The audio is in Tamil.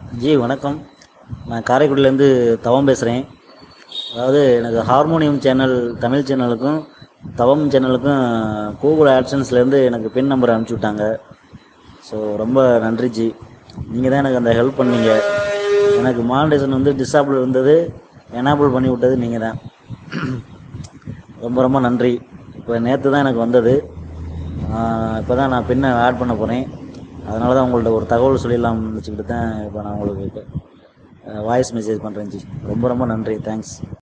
ஜி வணக்கம் நான் காரைக்குடிலேருந்து தவம் பேசுகிறேன் அதாவது எனக்கு ஹார்மோனியம் சேனல் தமிழ் சேனலுக்கும் தவம் சேனலுக்கும் கூகுள் ஆட்சன்ஸ்லேருந்து எனக்கு பின் நம்பர் அனுப்பிச்சி விட்டாங்க ஸோ ரொம்ப நன்றி ஜி நீங்கள் தான் எனக்கு அந்த ஹெல்ப் பண்ணீங்க எனக்கு மானிட்டேஷன் வந்து டிசாபிள் இருந்தது எனேபிள் பண்ணி விட்டது நீங்கள் தான் ரொம்ப ரொம்ப நன்றி இப்போ நேற்று தான் எனக்கு வந்தது இப்போ தான் நான் பின்ன ஆட் பண்ண போகிறேன் அதனால தான் உங்கள்ட்ட ஒரு தகவல் சொல்லிடலாம்னு நினச்சிக்கிட்டு தான் இப்போ நான் உங்களுக்கு வாய்ஸ் மெசேஜ் பண்ணுறேன் ஜி ரொம்ப ரொம்ப நன்றி தேங்க்ஸ்